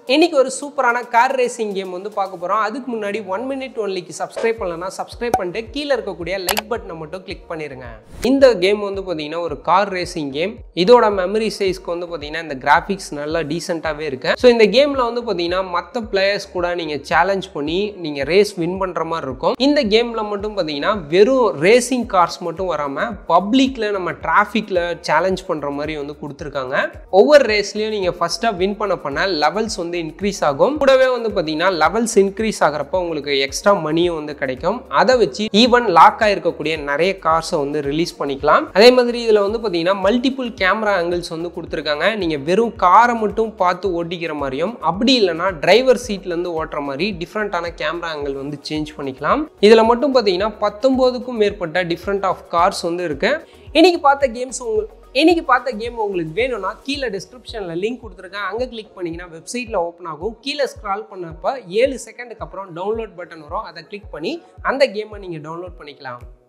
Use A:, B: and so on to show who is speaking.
A: இன்னைக்கு ஒரு சூப்பரான கார் ரேசிங் கேம் வந்து பார்க்க போகிறோம் அதுக்கு முன்னாடி ஒன் மினிட் ஒன்லிக்கு சப்ஸ்கிரைப் பண்ணலன்னா சப்ஸ்கிரைப் பண்ணிட்டு கீழே இருக்கக்கூடிய லைக் பட்டனை மட்டும் கிளிக் பண்ணிடுங்க இந்த கேம் வந்து பார்த்தீங்கன்னா ஒரு கார் ரேசிங் கேம் இதோட மெமரி சைஸ்க்கு வந்து பார்த்தீங்கன்னா இந்த கிராஃபிக்ஸ் நல்லா டீசெண்டாகவே இருக்கு ஸோ இந்த கேமில் வந்து பார்த்தீங்கன்னா மற்ற பிளேயர்ஸ் கூட நீங்கள் சேலஞ்ச் பண்ணி நீங்கள் ரேஸ் வின் பண்ணுற மாதிரி இருக்கும் இந்த கேமில் மட்டும் பார்த்தீங்கன்னா வெறும் ரேசிங் கார்ஸ் மட்டும் வராமல் பப்ளிக்கில் நம்ம டிராஃபிக்கில் சேலஞ்ச் பண்ணுற மாதிரி வந்து கொடுத்துருக்காங்க ஒவ்வொரு ரேஸ்லையும் நீங்கள் ஃபஸ்ட்டாக வின் பண்ண பண்ண லெவல்ஸ் வந்து இன்க்ரீஸ் ஆகும் கூடவே வந்து பார்த்தீங்கன்னா லெவல்ஸ் இன்க்ரீஸ் ஆகிறப்ப உங்களுக்கு எக்ஸ்ட்ரா மணியும் வந்து கிடைக்கும் அதை வச்சு ஈவன் லாக் ஆகிருக்கக்கூடிய நிறைய கார்ஸை வந்து ரிலீஸ் பண்ணிக்கலாம் அதே மாதிரி இதில் வந்து பார்த்தீங்கன்னா மல்டிபிள் கேமரா ஆங்கிள்ஸ் வந்து கொடுத்துருக்காங்க நீங்கள் வெறும் காரை மட்டும் பார்த்து ஓட்டிக்கிற மாதிரியும் அப்படி இல்லைன்னா டிரைவர் சீட்லேருந்து ஓட்டுற மாதிரி டிஃப்ரெண்ட்டான கேமரா ஆங்கிள் வந்து சேஞ்ச் பண்ணிக்கலாம் இதில் மட்டும் பார்த்தீங்கன்னா பத்தொம்போதுக்கும் மேற்பட்ட டிஃப்ரெண்ட் ஆஃப் கார்ஸ் வந்து இருக்கு இன்னைக்கு பார்த்த கேம்ஸ் உங்களுக்கு இன்னைக்கு பார்த்த கேம் உங்களுக்கு வேணும்னா கீழே டிஸ்கிரிப்ஷனில் லிங்க் கொடுத்துருக்கேன் அங்கே கிளிக் பண்ணிங்கன்னா வெப்சைட்டில் ஓப்பன் ஆகும் கீழே ஸ்க்ரால் பண்ணப்போ ஏழு செகண்டுக்கு அப்புறம் டவுன்லோட் பட்டன் வரும் அதை கிளிக் பண்ணி அந்த கேமை நீங்கள் டவுன்லோட் பண்ணிக்கலாம்